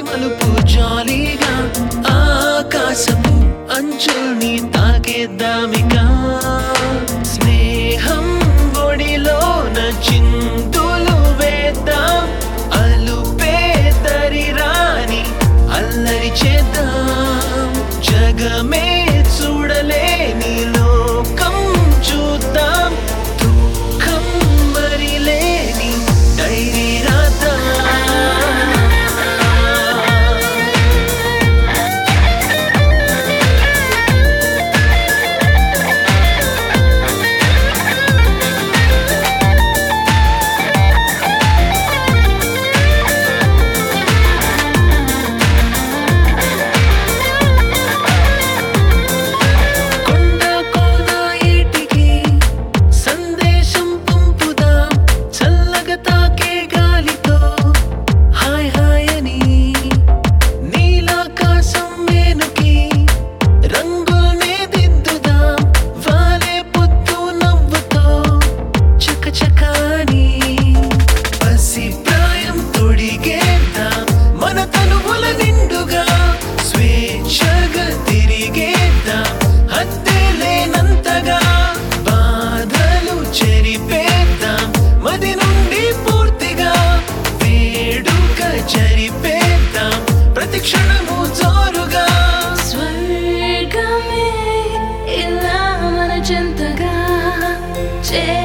మలుపు జాలీగా ఆకాశపు అంచుల్ని తాకేద్దామిగా స్నేహం ఒడిలోన చింతులు వేద్దాం అలుపే దరి రాని అల్లరి చేద్దాం జగమే చూడలేని లోకం చూద్దాం దుఃఖం మరి లేని డైరీ రాద్దాం కొండ కోన ఏటికి సందేశం పంపుదాం చల్లగా తాకే గాలితో హాయ్ హాయ్ అని నీలాకాశం మేనుకి రంగుల్నే దిద్దుదాం వాలే పొద్దు నవ్వుతో చక చకాని పసి ప్రాయం తొడిగేద్దాం మన తనువుల నిండుగా స్వేచ్ఛగా తిరిగేద్దాం హద్దే లేనంతగా బాధలు చెరిపేద్దాం మది నుండి పూర్తిగా వేడుక జరిపేద్దాం ప్రతి క్షణము జోరుగా స్వర్గమే ఇలా మన చెంతగా చే